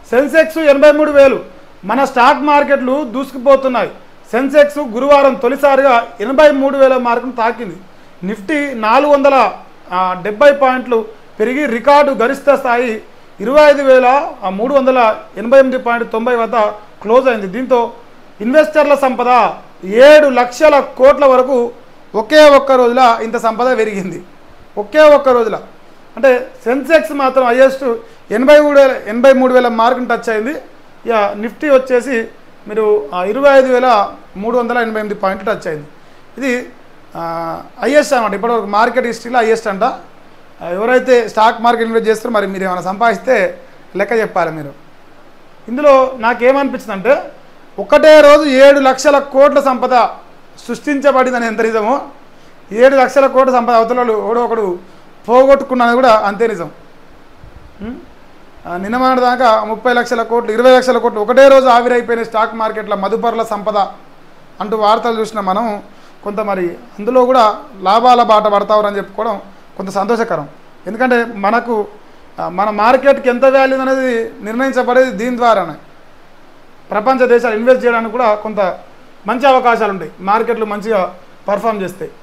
సెన్సెక్స్ ఎనభై మూడు వేలు మన స్టాక్ మార్కెట్లు దూసుకుపోతున్నాయి సెన్సెక్స్ గురువారం తొలిసారిగా ఎనభై మూడు వేల మార్కును తాకింది నిఫ్టీ నాలుగు వందల ఆ, డెబ్బై పాయింట్లు పెరిగి రికార్డు గరిష్ట స్థాయి ఇరవై ఐదు వేల మూడు వందల ఎనభై ఎనిమిది పాయింట్ తొంభై వద్ద క్లోజ్ అయింది దీంతో ఇన్వెస్టర్ల సంపద ఏడు లక్షల కోట్ల వరకు ఒకే ఒక్క రోజుల ఇంత సంపద పెరిగింది ఒకే ఒక్క రోజుల అంటే సెన్సెక్స్ మాత్రం హైయెస్ట్ ఎనభై మూడు వేల ఎనభై మూడు వేల మార్కుని టచ్ అయింది ఇక నిఫ్టీ వచ్చేసి మీరు ఇరవై ఐదు వేల మూడు వందల ఎనభై ఎనిమిది పాయింట్లు టచ్ అయింది ఇది హైయెస్ట్ అనమాట ఇప్పటివరకు మార్కెట్ హిస్టరీలో హైయెస్ట్ అంట ఆ, ఎవరైతే స్టాక్ మార్కెట్ ఇన్వెస్ట్ చేస్తారో మరి మీరు ఏమైనా సంపాదిస్తే లెక్క చెప్పాలి మీరు ఇందులో నాకేమనిపించింది అంటే ఒకటే రోజు ఏడు లక్షల కోట్ల సంపద సృష్టించబడిందని ఎంత నిజమో ఏడు లక్షల కోట్ల సంపద అవతలలో ఒకడు ఒకడు పోగొట్టుకున్నది కూడా అంతే నిజం ఉం? ఆ, నిన్న మొన్నటి దాకా ముప్పై లక్షల కోట్లు ఇరవై లక్షల కోట్లు ఒకటే రోజు ఆవిరైపోయిన స్టాక్ మార్కెట్ల మదుపర్ల సంపద అంటూ వార్తలు చూసిన మనం కొంత మరి అందులో కూడా లాభాల బాట పడతావరని చెప్పుకోవడం కొంత సంతోషకరం ఎందుకంటే మనకు ఆ, మన మార్కెట్కి ఎంత వాల్యూ అనేది నిర్ణయించబడేది దీని ద్వారానే ప్రపంచ దేశాలు ఇన్వెస్ట్ చేయడానికి కూడా కొంత మంచి అవకాశాలు ఉంటాయి మార్కెట్లు మంచిగా పర్ఫామ్ చేస్తాయి